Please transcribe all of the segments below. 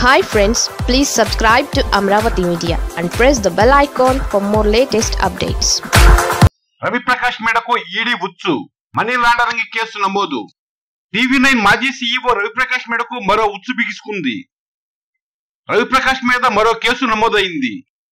hi friends please subscribe to Amaravati media and press the bell icon for more latest updates Ravi Prakash మేడకు ED ఉచ్చు money laundering case నమోదు TV nine మాజీ CEO Ravi Prakash మేడకు మరో ఉచ్చు బిగుసుకుంది రవిప్రకాష్ మీద మరో కేసు నమోదైంది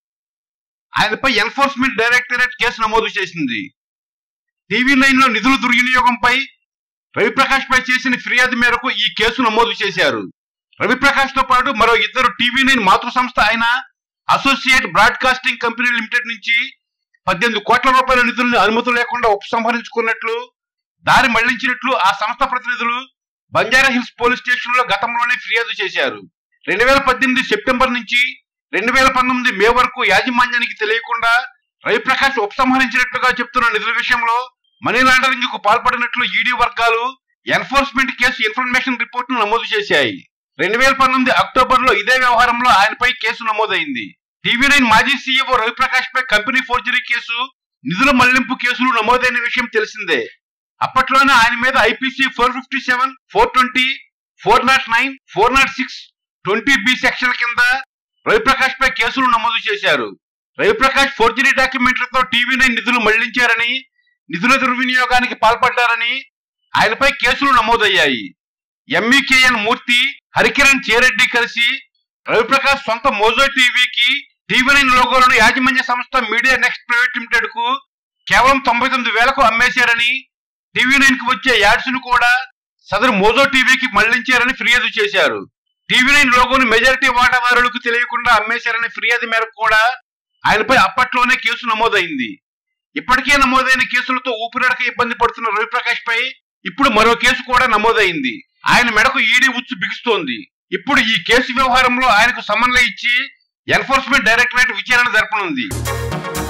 ఆయనపై ఎన్ఫోర్స్మెంట్ డైరెక్టరేట్ కేసు నమోదు చేసింది టీవీ నైన్ లో నిధుల దుర్వినియోగంపై రవిప్రకాష్ పై చేసిన ఫిర్యాదు మేరకు ఈ కేసు నమోదు చేశారు రవిప్రకాష్ తో పాటు మరో ఇద్దరు టీవీ నైన్ మాతృ సంస్థ అయిన అసోసియేట్ బ్రాడ్కాస్టింగ్ కంపెనీ లిమిటెడ్ నుంచి పద్దెనిమిది కోట్ల రూపాయల నిధులను అనుమతి లేకుండా ఉపసంహరించుకున్నట్లు దారి మళ్లించినట్లు ఆ సంస్థ ప్రతినిధులు బంజారా హిల్స్ పోలీస్ స్టేషన్ లో గతంలోనే ఫిర్యాదు చేశారు రెండు వేల పద్దెనిమిది సెప్టెంబర్ నుంచి రెండు వేల పంతొమ్మిది మే వరకు యాజమాన్యానికి తెలియకుండా రవిప్రకాష్ ఉపసంహరించినట్లుగా చెప్తున్న నిధుల విషయంలో మనీ లాండరింగ్ కు పాల్పడినట్లు ఈడీ వర్గాలు ఎన్ఫోర్స్మెంట్ కేసు ఇన్ఫర్మేషన్ రిపోర్టును నమోదు చేశాయి రెండు వేల పంతొమ్మిది అక్టోబర్ లో ఇదే వ్యవహారంలో ఆయనపై కేసు నమోదైంది టీవీ నైన్ మాజీ సీఈఓ రవిప్రకాష్ పై కంపెనీ ఫోర్జరీ కేసు నిధుల మళ్లింపు కేసులు నమోదైన విషయం తెలిసిందే అప్పట్లోనే ఆయన మీద IPC four fifty seven four twenty four not nine four not six twenty B section కింద రవిప్రకాష్ పై కేసులు నమోదు చేశారు రవిప్రకాష్ ఫోర్జరీ డాక్యుమెంట్లతో టీవీ నైన్ నిధులు మళ్లించారని నిధుల దుర్వినియోగానికి పాల్పడ్డారని ఆయనపై కేసులు నమోదయ్యాయి ఎంఈకేఎన్ మూర్తి హరికిరణ్ చేరెడ్డి కలిసి రవిప్రకాష్ సొంత మోజో టీవీకి టీవీ నైన్ లోగోలను యాజమాన్య సంస్థ మీడియా నెక్స్ట్ ప్రైవేట్ లిమిటెడ్ కు కేవలం తొంభై తొమ్మిది వేలకు అమ్మేశారని టీవీ నైన్ కు వచ్చే యాడ్స్ ను కూడా సదరు మోజో టీవీకి మళ్లించారని ఫిర్యాదు చేశారు టీవీ నైన్ లోగోను మెజారిటీ వాటాదారులకు తెలియకుండా అమ్మేశారనే ఫిర్యాదు మేరకు కూడా ఆయనపై అప్పట్లోనే కేసు నమోదైంది ఇప్పటికే నమోదైన కేసులతో ఊపిరాడక ఇబ్బంది పడుతున్న రవిప్రకాష్ పై ఇప్పుడు మరో కేసు కూడా నమోదైంది ఆయన మెడకు ఈడీ ఉచ్చు బిగుస్తోంది ఇప్పుడు ఈ కేసు వ్యవహారంలో ఆయనకు సమన్లు ఇచ్చి ఎన్ఫోర్స్మెంట్ డైరెక్టరేట్ విచారణ జరపనుంది